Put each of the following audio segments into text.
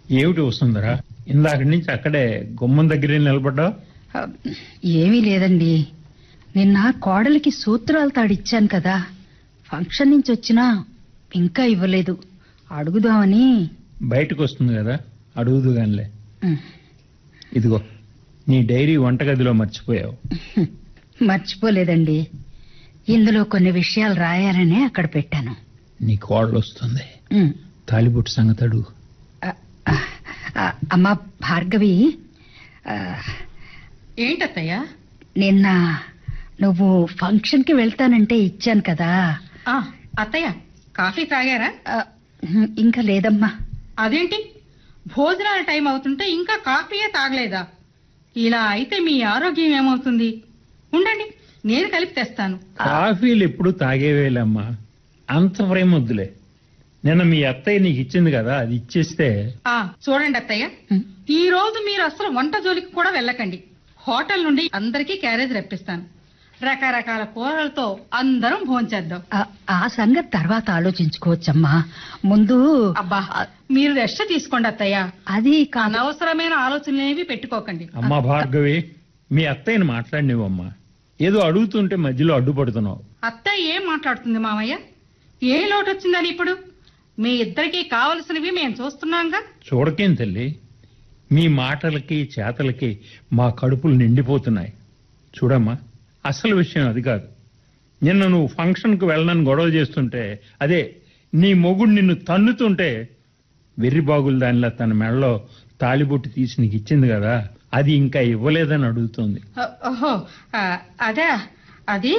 ఏమిటి వస్తుందరా ఇందాక నుంచి అక్కడే గుమ్మం దగ్గరే నిలబడ్డా ఆ, ఏమీ లేదండి నిన్న కోడలికి సూత్రాలు తాడిచ్చాను కదా ఫంక్షన్ నుంచి వచ్చినా ఇంకా ఇవ్వలేదు అడుగుదామని బయటకు వస్తుంది కదా అడుగుదు గానిలే ఉమ్, ఇదిగో నీ డైరీ వంటగదిలో మర్చిపోయావు మర్చిపోలేదండి ఇందులో కొన్ని విషయాలు రాయాలనే అక్కడ పెట్టాను నీ కోడలు వస్తుంది ఉమ్, తాలిబొట్టు సంగతి అడుగు ఆ, ఆ, ఆ, అమ్మా భార్గవి ఆ, ఏంటత్తయ్యా నిన్న నువ్వు ఫంక్షన్కి వెళ్తానంటే ఇచ్చాను కదా ఆ, అత్తయ్య కాఫీ తాగారా ఆ, ఉమ్, ఇంకా లేదమ్మా అదేంటి భోజనాల టైం అవుతుంటే ఇంకా కాఫీయే తాగలేదా ఇలా అయితే మీ ఆరోగ్యం ఏమవుతుంది ఉండండి నేను కలిపి తెస్తాను కాఫీలు ఎప్పుడు తాగేవేలమ్మా అంత ప్రేమ వద్దులే నిన్న మీ అత్తయ్య నీకు ఇచ్చింది కదా అది ఇచ్చేస్తే ఆ చూడండి అత్తయ్య ఉమ్, ఈ రోజు మీరు అసలు వంట జోలికి కూడా వెళ్ళకండి హోటల్ నుండి అందరికీ క్యారేజ్ రప్పిస్తాను రకరకాల కూరలతో అందరం భోంచేద్దాం ఆ, ఆ సంగతి తర్వాత ఆలోచించుకోవచ్చమ్మా ముందు అబ్బా మీరు రెస్ట్ తీసుకోండి అత్తయ్య అది కాదు అనవసరమైన ఆలోచనలు ఏవి పెట్టుకోకండి అమ్మా భార్గవి మీ అత్తయ్యని మాట్లాడినివమ్మా ఏదో అడుగుతుంటే మధ్యలో అడ్డుపడుతున్నావు అత్తయ్య ఏం మాట్లాడుతుంది మామయ్య ఏ లోటు వచ్చిందని ఇప్పుడు మీ ఇద్దరికి కావలసినవి మేము చూస్తున్నాంగా చూడకేం తల్లి మీ మాటలకి చేతలకి మా కడుపులు నిండిపోతున్నాయి చూడమ్మా అసలు విషయం అది కాదు నిన్న నువ్వు ఫంక్షన్కు వెళ్ళనని గొడవ చేస్తుంటే అదే నీ మొగుడు నిన్ను తన్నుతుంటే వెర్రిబాగులు దానిలా తన మెడలో తాలిబొట్టు తీసి నీకు ఇచ్చింది కదా అది ఇంకా ఇవ్వలేదని అడుగుతోంది ఓ- ఓహో ఆ, అదే అది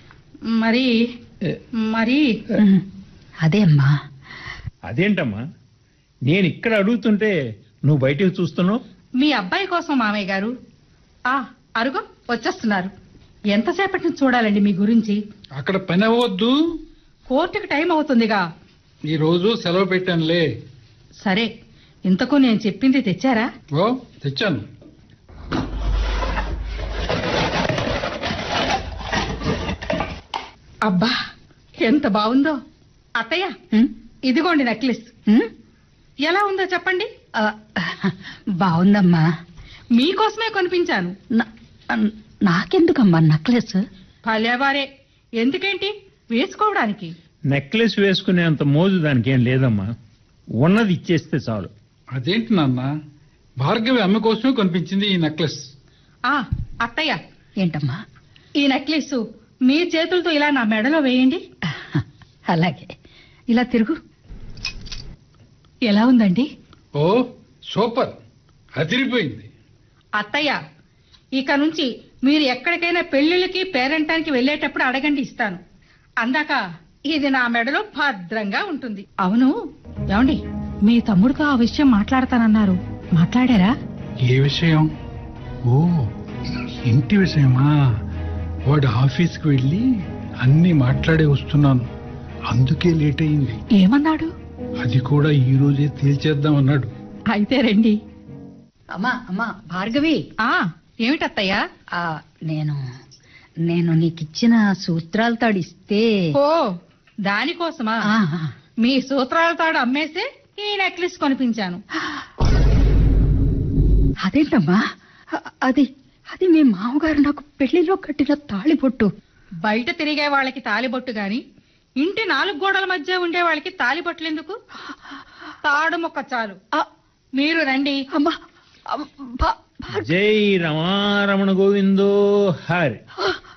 మరి మరి ఉమ్, అదే అమ్మా అదేంటమ్మా నేను ఇక్కడ అడుగుతుంటే నువ్వు బయటకు చూస్తున్నావు మీ అబ్బాయి కోసం మామయ్య గారు ఆ అరుగో వచ్చేస్తున్నారు ఎంతసేపటి నుంచి చూడాలండి మీ గురించి అక్కడ పని అవ్వద్దు కోర్టుకి టైం అవుతుందిగా ఈ రోజు సెలవు పెట్టానులే సరే ఇంతకు నేను చెప్పింది తెచ్చారా ఓ తెచ్చాను అబ్బా ఎంత బాగుందో అత్తయ్య ఉమ్, ఇదిగోండి నెక్లెస్ ఉమ్, ఎలా ఉందో చెప్పండి ఆ, బాగుందమ్మా మీకోసమే కొనిపించాను నా- నాకెందుకమ్మా నక్లెస్ భలేవారే ఎందుకేంటి వేసుకోవడానికి నెక్లెస్ వేసుకునేంత మోజు దానికి ఏం లేదమ్మా ఉన్నది ఇచ్చేస్తే చాలు అదేంటి నాన్న భార్గవి అమ్మ కోసమే కొనిపించింది ఈ నెక్లెస్ ఆ అత్తయ్య ఏంటమ్మా ఈ నెక్లెస్ మీ చేతులతో ఇలా నా మెడలో వేయండి అలాగే ఇలా తిరుగు ఎలా ఉందండి ఓ సూపర్ అదిరిపోయింది అత్తయ్య ఇక నుంచి మీరు ఎక్కడికైనా పెళ్లిళ్ళకి పేరంటానికి వెళ్ళేటప్పుడు అడగండి ఇస్తాను అందాక ఇది నా మెడలో భద్రంగా ఉంటుంది అవును ఏమండి మీ తమ్ముడితో ఆ విషయం మాట్లాడతానన్నారు మాట్లాడారా ఏ విషయం ఓ ఇంటి విషయమా వాడు ఆఫీస్కి వెళ్ళి అన్ని మాట్లాడే వస్తున్నాను అందుకే లేట్ అయింది ఏమన్నాడు అది కూడా ఈ రోజే తేల్చేద్దాం అన్నాడు అయితే రండి అమ్మా అమ్మా భార్గవి ఆ ఏమిటత్తయ్యా ఆ నేను నేను నీకిచ్చిన సూత్రాలు తాడిస్తే ఓ దానికోసమా ఆ, మీ సూత్రాల తాడు అమ్మేసే ఈ నెక్లెస్ కొనిపించాను అదేంటమ్మా అ- అది అది మీ మామగారు నాకు పెళ్లిలో కట్టిన తాళిబొట్టు బయట తిరిగే వాళ్ళకి తాలిబొట్టు గాని ఇంటి నాలుగు గోడల మధ్య ఉండే వాళ్ళకి తాలిబొట్లు ఎందుకు తాడు మొక్క చాలు ఆ, మీరు రండి అమ్మా అమ్మ, భా- భా- జై రమారమణ గోవిందో హరి ఆ,